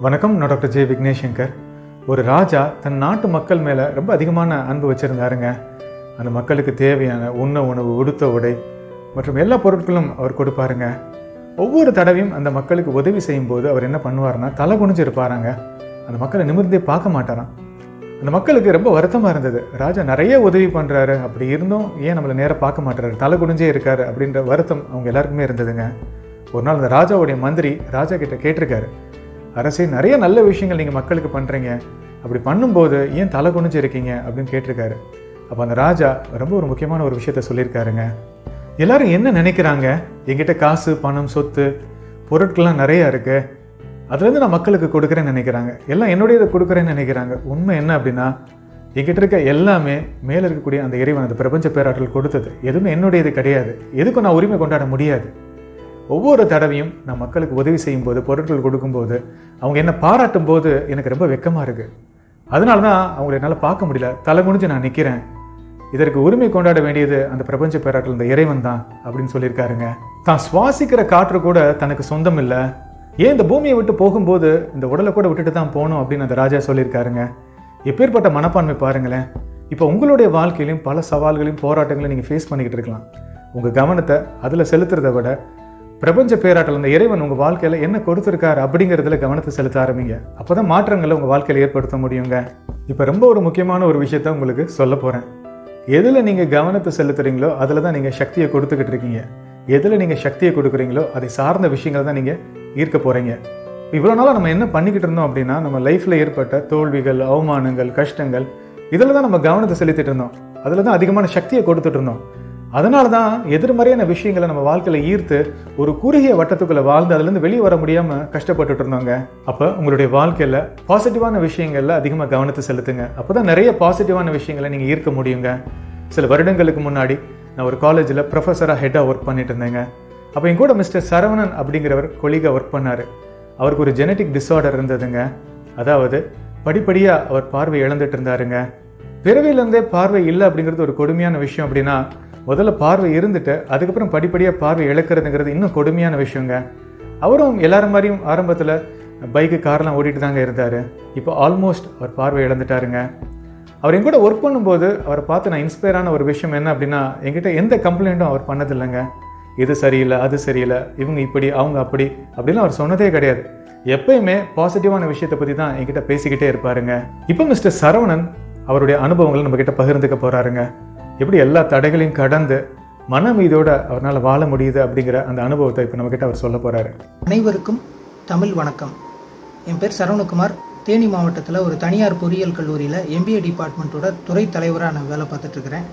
வணக்கம் நான் doctor J Vignesh Shankar ஒரு ராஜா தன் நாட்டு மக்கள் மேலே ரொம்ப அதிகமான அன்பு வச்சுருந்தாருங்க அந்த மக்களுக்கு தேவையான உண்ண உணவு உடுத்த உடை மற்றும் எல்லா பொருட்களும் அவர் கொடுப்பாருங்க ஒவ்வொரு தடவையும் அந்த மக்களுக்கு உதவி செய்யும்போது அவர் என்ன பண்ணுவாருன்னா தலை குனிஞ்சு இருப்பாராங்க அந்த மக்களை நிமிர்ந்தே பார்க்க மாட்டாராம் அந்த மக்களுக்கு ரொம்ப வருத்தமாக இருந்தது ராஜா நிறைய உதவி பண்ணுறாரு அப்படி இருந்தும் ஏன் நம்மளை நேராக பார்க்க மாட்டாரு தலை குனிஞ்சே இருக்காரு அப்படின்ற வருத்தம் அவங்க எல்லாருக்குமே இருந்ததுங்க ஒரு நாள் அந்த ராஜாவுடைய மந்திரி ராஜா கிட்ட கேட்டிருக்காரு அரசே நிறைய நல்ல விஷயங்கள் நீங்கள் மக்களுக்கு பண்ணுறீங்க அப்படி பண்ணும்போது ஏன் தலை குனிஞ்சு இருக்கீங்க அப்படின்னு கேட்டிருக்காரு அப்போ அந்த ராஜா ரொம்ப ஒரு முக்கியமான ஒரு விஷயத்த சொல்லியிருக்காருங்க எல்லாரும் என்ன நினைக்கிறாங்க என்கிட்ட காசு பணம் சொத்து பொருட்கள்லாம் நிறையா இருக்கு அதுலேருந்து நான் மக்களுக்கு கொடுக்குறேன்னு நினைக்கிறாங்க எல்லாம் என்னுடையதை கொடுக்குறேன்னு நினைக்கிறாங்க உண்மை என்ன அப்படின்னா என்கிட்ட இருக்க எல்லாமே மேலே இருக்கக்கூடிய அந்த இறைவன் அந்த பிரபஞ்ச பேராற்றல் கொடுத்தது எதுவுமே என்னுடையது கிடையாது எதுக்கும் நான் உரிமை கொண்டாட முடியாது ஒவ்வொரு தடவையும் நான் மக்களுக்கு உதவி செய்யும்போது பொருட்கள் கொடுக்கும்போது அவங்க என்ன பாராட்டும் போது எனக்கு ரொம்ப வெக்கமாக இருக்குது அதனால தான் அவங்களை என்னால் பார்க்க முடியல தலை குனிஞ்சு நான் நிற்கிறேன் இதற்கு உரிமை கொண்டாட வேண்டியது அந்த பிரபஞ்ச பேராற்றல் இந்த இறைவன் தான் அப்படின்னு சொல்லியிருக்காருங்க தான் சுவாசிக்கிற காற்று கூட தனக்கு சொந்தம் இல்லை ஏன் இந்த பூமியை விட்டு போகும்போது இந்த உடலை கூட விட்டுட்டு தான் போகணும் அப்படின்னு அந்த ராஜா சொல்லியிருக்காருங்க எப்பேற்பட்ட மனப்பான்மை பாருங்களேன் இப்போ உங்களுடைய வாழ்க்கையிலையும் பல சவால்களையும் போராட்டங்களையும் நீங்கள் ஃபேஸ் பண்ணிக்கிட்டு இருக்கலாம் உங்கள் கவனத்தை அதில் செலுத்துறதை விட பிரபஞ்ச பேராற்றல் அந்த இறைவன் உங்கள் வாழ்க்கையில் என்ன கொடுத்துருக்காரு அப்படிங்கிறதுல கவனத்தை செலுத்த ஆரம்பிங்க அப்போ தான் மாற்றங்களை உங்கள் வாழ்க்கையில் ஏற்படுத்த முடியுங்க இப்போ ரொம்ப ஒரு முக்கியமான ஒரு விஷயத்த உங்களுக்கு சொல்ல போகிறேன் எதில் நீங்கள் கவனத்தை செலுத்துறீங்களோ அதில் தான் நீங்கள் சக்தியை கொடுத்துக்கிட்டு இருக்கீங்க எதில் நீங்கள் சக்தியை கொடுக்குறீங்களோ அதை சார்ந்த விஷயங்களை தான் நீங்கள் ஈர்க்க போகிறீங்க இவ்வளோ நாளாக நம்ம என்ன பண்ணிக்கிட்டு இருந்தோம் அப்படின்னா நம்ம லைஃப்பில் ஏற்பட்ட தோல்விகள் அவமானங்கள் கஷ்டங்கள் இதில் தான் நம்ம கவனத்தை செலுத்திட்டு இருந்தோம் அதில் தான் அதிகமான சக்தியை கொடுத்துட்டு இருந்தோம் அதனால தான் எதிர்மறையான விஷயங்களை நம்ம வாழ்க்கையில் ஈர்த்து ஒரு குறுகிய வட்டத்துக்குள்ளே வாழ்ந்து அதுலேருந்து வெளியே வர முடியாமல் கஷ்டப்பட்டுட்டு இருந்தோங்க அப்போ உங்களுடைய வாழ்க்கையில் பாசிட்டிவான விஷயங்களில் அதிகமாக கவனத்தை செலுத்துங்க அப்போ தான் நிறைய பாசிட்டிவான விஷயங்களை நீங்கள் ஈர்க்க முடியுங்க சில வருடங்களுக்கு முன்னாடி நான் ஒரு காலேஜில் ப்ரொஃபஸராக ஹெட்டாக ஒர்க் பண்ணிட்டு இருந்தேங்க அப்போ என் கூட மிஸ்டர் சரவணன் அப்படிங்கிறவர் கொலிகா ஒர்க் பண்ணார் அவருக்கு ஒரு ஜெனட்டிக் டிஸார்டர் இருந்ததுங்க அதாவது படிப்படியாக அவர் பார்வை இழந்துட்டு இருந்தாருங்க பிறவியிலேருந்தே பார்வை இல்லை அப்படிங்கிறது ஒரு கொடுமையான விஷயம் அப்படின்னா முதல்ல பார்வை இருந்துட்டு அதுக்கப்புறம் படிப்படியாக பார்வை இழக்கிறதுங்கிறது இன்னும் கொடுமையான விஷயங்க அவரும் எல்லாரும் மாதிரியும் ஆரம்பத்தில் பைக்கு கார்லாம் ஓட்டிட்டு தாங்க இருந்தார் இப்போ ஆல்மோஸ்ட் அவர் பார்வை இழந்துட்டாருங்க அவர் என் கூட ஒர்க் பண்ணும்போது அவரை பார்த்து நான் இன்ஸ்பயரான ஒரு விஷயம் என்ன அப்படின்னா என்கிட்ட எந்த கம்ப்ளைண்ட்டும் அவர் பண்ணதில்லைங்க இது சரியில்லை அது சரியில்லை இவங்க இப்படி அவங்க அப்படி அப்படிலாம் அவர் சொன்னதே கிடையாது எப்பயுமே பாசிட்டிவான விஷயத்தை பற்றி தான் என்கிட்ட பேசிக்கிட்டே இருப்பாருங்க இப்போ மிஸ்டர் சரவணன் அவருடைய அனுபவங்களை நம்ம கிட்ட பகிர்ந்துக்க போறாருங்க எப்படி எல்லா தடைகளையும் கடந்து மன மீதோட அவரால் வாழ முடியுது அப்படிங்கிற அந்த அனுபவத்தை இப்போ நம்மக்கிட்ட அவர் சொல்ல போறாரு அனைவருக்கும் தமிழ் வணக்கம் என் பேர் சரவணகுமார் தேனி மாவட்டத்தில் ஒரு தனியார் பொறியியல் கல்லூரியில் எம்பிஏ டிபார்ட்மெண்ட்டோட துறை தலைவராக நான் வேலை பார்த்துட்ருக்கிறேன்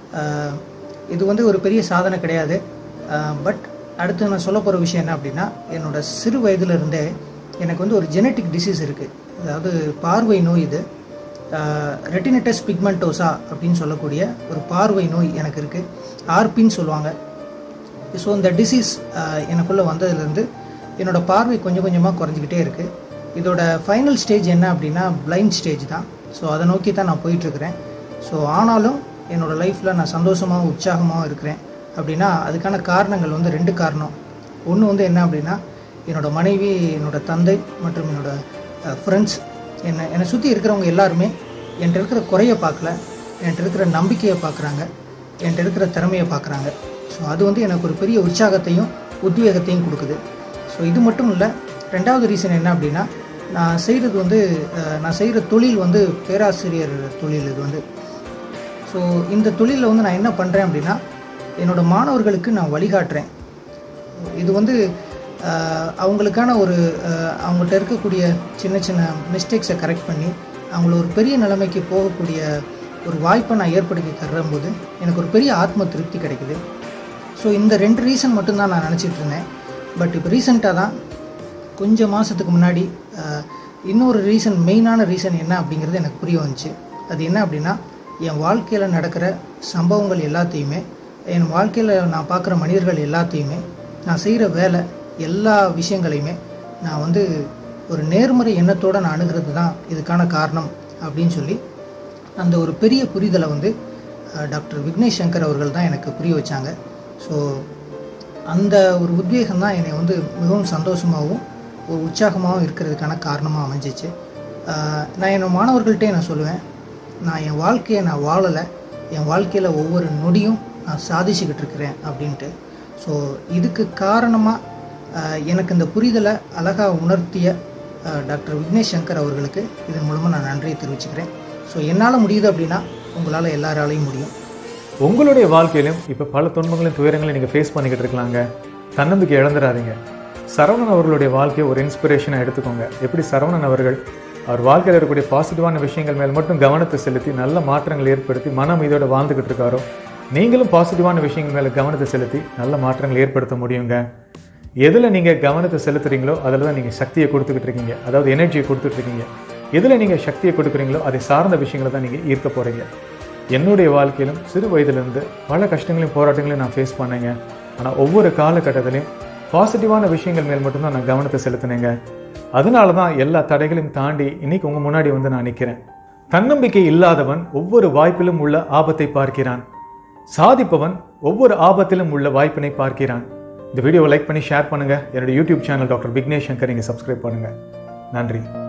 இது வந்து ஒரு பெரிய சாதனை கிடையாது பட் அடுத்து நான் சொல்ல போகிற விஷயம் என்ன அப்படின்னா என்னோட சிறு வயதிலிருந்தே எனக்கு வந்து ஒரு ஜெனட்டிக் டிசீஸ் இருக்குது அதாவது பார்வை நோய் இது ரெட்டினட்டஸ் பிக்மெண்டோசா அப்படின்னு சொல்லக்கூடிய ஒரு பார்வை நோய் எனக்கு இருக்குது ஆர்பின்னு சொல்லுவாங்க ஸோ இந்த டிசீஸ் எனக்குள்ளே வந்ததுலேருந்து என்னோட பார்வை கொஞ்சம் கொஞ்சமாக குறைஞ்சிக்கிட்டே இருக்குது இதோட ஃபைனல் ஸ்டேஜ் என்ன அப்படின்னா பிளைண்ட் ஸ்டேஜ் தான் ஸோ அதை நோக்கி தான் நான் போயிட்டுருக்கிறேன் ஸோ ஆனாலும் என்னோடய லைஃப்பில் நான் சந்தோஷமாகவும் உற்சாகமாகவும் இருக்கிறேன் அப்படின்னா அதுக்கான காரணங்கள் வந்து ரெண்டு காரணம் ஒன்று வந்து என்ன அப்படின்னா என்னோடய மனைவி என்னோடய தந்தை மற்றும் என்னோடய ஃப்ரெண்ட்ஸ் என்னை என்னை சுற்றி இருக்கிறவங்க எல்லாருமே என்கிட்ட இருக்கிற குறைய பார்க்கல என்கிட்ட இருக்கிற நம்பிக்கையை பார்க்குறாங்க என்கிட்ட இருக்கிற திறமையை பார்க்குறாங்க ஸோ அது வந்து எனக்கு ஒரு பெரிய உற்சாகத்தையும் உத்வேகத்தையும் கொடுக்குது ஸோ இது மட்டும் இல்லை ரெண்டாவது ரீசன் என்ன அப்படின்னா நான் செய்கிறது வந்து நான் செய்கிற தொழில் வந்து பேராசிரியர் தொழில் இது வந்து ஸோ இந்த தொழிலில் வந்து நான் என்ன பண்ணுறேன் அப்படின்னா என்னோடய மாணவர்களுக்கு நான் வழிகாட்டுறேன் இது வந்து அவங்களுக்கான ஒரு அவங்கள்ட்ட இருக்கக்கூடிய சின்ன சின்ன மிஸ்டேக்ஸை கரெக்ட் பண்ணி அவங்கள ஒரு பெரிய நிலைமைக்கு போகக்கூடிய ஒரு வாய்ப்பை நான் ஏற்படுத்தி தரும்போது எனக்கு ஒரு பெரிய ஆத்ம திருப்தி கிடைக்குது ஸோ இந்த ரெண்டு ரீசன் மட்டும்தான் நான் நினச்சிட்டு இருந்தேன் பட் இப்போ ரீசெண்டாக தான் கொஞ்சம் மாதத்துக்கு முன்னாடி இன்னொரு ரீசன் மெயினான ரீசன் என்ன அப்படிங்கிறது எனக்கு புரிய வந்துச்சு அது என்ன அப்படின்னா என் வாழ்க்கையில் நடக்கிற சம்பவங்கள் எல்லாத்தையுமே என் வாழ்க்கையில் நான் பார்க்குற மனிதர்கள் எல்லாத்தையுமே நான் செய்கிற வேலை எல்லா விஷயங்களையுமே நான் வந்து ஒரு நேர்மறை எண்ணத்தோடு நான் அணுகிறது தான் இதுக்கான காரணம் அப்படின்னு சொல்லி அந்த ஒரு பெரிய புரிதலை வந்து டாக்டர் விக்னேஷ் சங்கர் அவர்கள் தான் எனக்கு புரிய வச்சாங்க ஸோ அந்த ஒரு உத்வேகம் தான் என்னை வந்து மிகவும் சந்தோஷமாகவும் ஒரு உற்சாகமாகவும் இருக்கிறதுக்கான காரணமாக அமைஞ்சிச்சு ஆஹ் நான் என் மாணவர்கள்ட்டே நான் சொல்லுவேன் நான் என் வாழ்க்கையை நான் வாழலை என் வாழ்க்கையில் ஒவ்வொரு நொடியும் நான் சாதிச்சுக்கிட்டு இருக்கிறேன் அப்படின்ட்டு ஸோ இதுக்கு காரணமாக எனக்கு இந்த புரிதலை அழகாக உணர்த்திய ஆஹ் டாக்டர் விக்னேஷ் சங்கர் அவர்களுக்கு இதன் மூலமாக நான் நன்றியை தெரிவிச்சுக்கிறேன் ஸோ என்னால் முடியுது அப்படின்னா உங்களால் எல்லாராலையும் முடியும் உங்களுடைய வாழ்க்கையிலும் இப்போ பல துன்பங்களையும் துயரங்களையும் நீங்கள் ஃபேஸ் பண்ணிக்கிட்டு இருக்கலாங்க தன்னம்பிக்கை இழந்துடாதீங்க சரவணன் அவர்களுடைய வாழ்க்கையை ஒரு இன்ஸ்பிரேஷனாக எடுத்துக்கோங்க எப்படி சரவணன் அவர்கள் அவர் வாழ்க்கையில் இருக்கக்கூடிய பாசிட்டிவான விஷயங்கள் மேல் மட்டும் கவனத்தை செலுத்தி நல்ல மாற்றங்கள் ஏற்படுத்தி மன அமைதியோட வாழ்ந்துக்கிட்டு இருக்காரோ நீங்களும் பாசிட்டிவான விஷயங்கள் மேலே கவனத்தை செலுத்தி நல்ல மாற்றங்கள் ஏற்படுத்த முடியுங்க எதில் நீங்கள் கவனத்தை செலுத்துறீங்களோ அதில் தான் நீங்கள் சக்தியை கொடுத்துக்கிட்டு இருக்கீங்க அதாவது எனர்ஜியை கொடுத்துட்டு இருக்கீங்க எதில் நீங்கள் சக்தியை கொடுக்குறீங்களோ அதை சார்ந்த விஷயங்களை தான் நீங்கள் ஈர்க்க போகிறீங்க என்னுடைய வாழ்க்கையிலும் சிறு வயதிலிருந்து பல கஷ்டங்களையும் போராட்டங்களையும் நான் ஃபேஸ் பண்ணேங்க ஆனால் ஒவ்வொரு காலகட்டத்திலையும் பாசிட்டிவான விஷயங்கள் மேல் மட்டும்தான் நான் கவனத்தை செலுத்தினேங்க அதனால தான் எல்லா தடைகளையும் தாண்டி இன்னைக்கு உங்கள் முன்னாடி வந்து நான் நிற்கிறேன் தன்னம்பிக்கை இல்லாதவன் ஒவ்வொரு வாய்ப்பிலும் உள்ள ஆபத்தை பார்க்கிறான் சாதிப்பவன் ஒவ்வொரு ஆபத்திலும் உள்ள வாய்ப்பினை பார்க்கிறான் இந்த வீடியோவை லைக் பண்ணி ஷேர் பண்ணுங்க என்னோட YouTube channel doctor Vignesh Shankar நீங்கள் சப்ஸ்கிரைப் பண்ணுங்க நன்றி